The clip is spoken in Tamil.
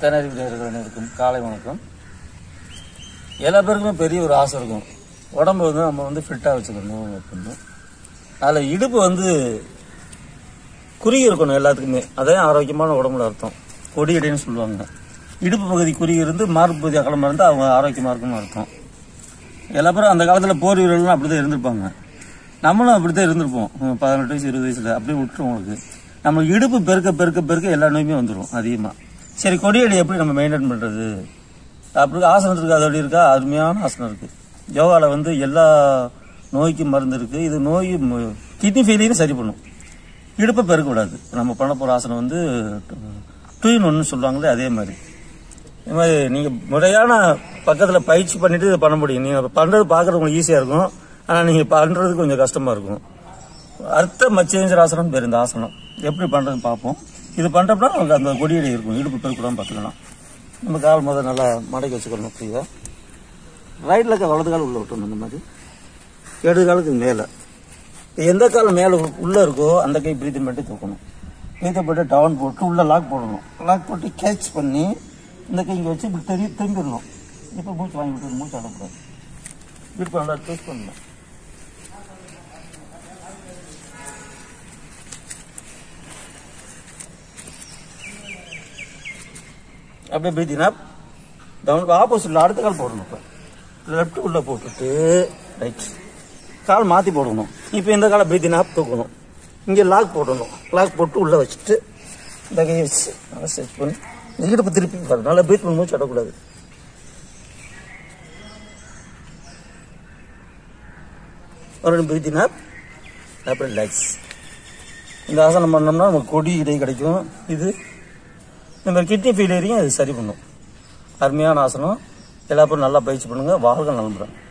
திணறி இருக்கும் காலை வணக்கம் எல்லா பேருக்குமே பெரிய ஒரு ஆசை இருக்கும் உடம்பு வந்து நம்ம வந்து ஃபிட்டாக வச்சுக்கணும் அப்படின்னு அதில் இடுப்பு வந்து குறுகி இருக்கணும் எல்லாத்துக்குமே அதே ஆரோக்கியமான உடம்புல அர்த்தம் கொடியடைன்னு சொல்லுவாங்க இடுப்பு பகுதி குறுகி இருந்து மார்பு பகுதி அகலமாக இருந்தால் அவங்க ஆரோக்கியமாக இருக்குன்னு அர்த்தம் எல்லா பேரும் அந்த காலத்தில் போர் வீரர்கள்லாம் அப்படி தான் இருந்திருப்பாங்க நம்மளும் அப்படி தான் இருந்திருப்போம் உம், பதினெட்டு வயசு இருபது வயசில் அப்படியே விட்டுரும் உங்களுக்கு நம்ம இடுப்பு பெருக்க பெருக்க பெருக்க எல்லா நோயுமே வந்துடும் அதிகமாக சரி கொடியடி எப்படி நம்ம மெயின்டைன் பண்ணுறது அப்படி ஆசனம் இருக்கு அது அப்படி இருக்கா அருமையான ஆசனம் இருக்கு யோகாவில் வந்து எல்லா நோய்க்கும் மருந்து இருக்கு இது நோய் கிட்னி ஃபெயிலியரும் சரி பண்ணும் இடுப்பை பெருக்க விடாது நம்ம பண்ண போகிற ஆசனம் வந்து டூயின் ஒன்று சொல்லுவாங்களே அதே மாதிரி இது மாதிரி நீங்கள் முறையான பக்கத்தில் பயிற்சி பண்ணிட்டு இதை பண்ண முடியும் நீங்கள் பண்ணுறது பார்க்குறது உங்களுக்கு ஈஸியாக இருக்கும் ஆனால் நீங்கள் பண்ணுறது கொஞ்சம் கஷ்டமாக இருக்கும் அர்த்த மச்சேஞ்சராசனம் பேர் இந்த ஆசனம் எப்படி பண்ணுறதுன்னு பார்ப்போம் இது பண்ணுறப்பனா உங்களுக்கு அந்த கொடியடி இருக்கும் இடுப்பு பெருக்கூடாமல் பார்த்துக்கலாம் நம்ம கால் முதல் நல்லா மடக்கி வச்சுக்கணும் ஃப்ரீயாக ரைட்டில் இருக்க வலது கால் உள்ளே விட்டணும் இந்த மாதிரி இடது காலுக்கு மேலே எந்த கால் மேலே உள்ளே இருக்கோ அந்த கை பிரீத்திங் பண்ணிட்டு தூக்கணும் பிரீத்தை போட்டு டவுன் போட்டு உள்ளே லாக் போடணும் லாக் போட்டு கேட்ச் பண்ணி இந்த கை இங்கே வச்சு இப்படி தெரிய திரும்பிடணும் இப்போ மூச்சு வாங்கி விட்டு மூச்சு அடக்கூடாது இப்படி நல்லா டூஸ் பண்ணணும் அப்படியே பிரீத்திங் அப் டவுன் ஆப்போசிட்ல அடுத்த கால் போடணும் இப்போ லெஃப்ட் உள்ள போட்டுட்டு ரைட் கால் மாற்றி போடணும் இப்போ இந்த காலை பிரீத்திங் அப் தூக்கணும் இங்கே லாக் போடணும் லாக் போட்டு உள்ளே வச்சுட்டு இந்த கையை வச்சு நல்லா செட் பண்ணி இந்த இடுப்பு திருப்பி பாருங்க நல்லா பிரீத் பண்ணி மூச்சு அடக்கூடாது ஒரு பிரீத்திங் அப் அப்புறம் ரிலாக்ஸ் இந்த ஆசனம் பண்ணோம்னா நமக்கு கொடி இடை கிடைக்கும் இது இந்த மாதிரி கிட்னி ஃபெயிலியரையும் இது சரி பண்ணும் அருமையான ஆசனம் எல்லா பேரும் நல்லா பயிற்சி பண்ணுங்க வாழ்க நலம்புறேன்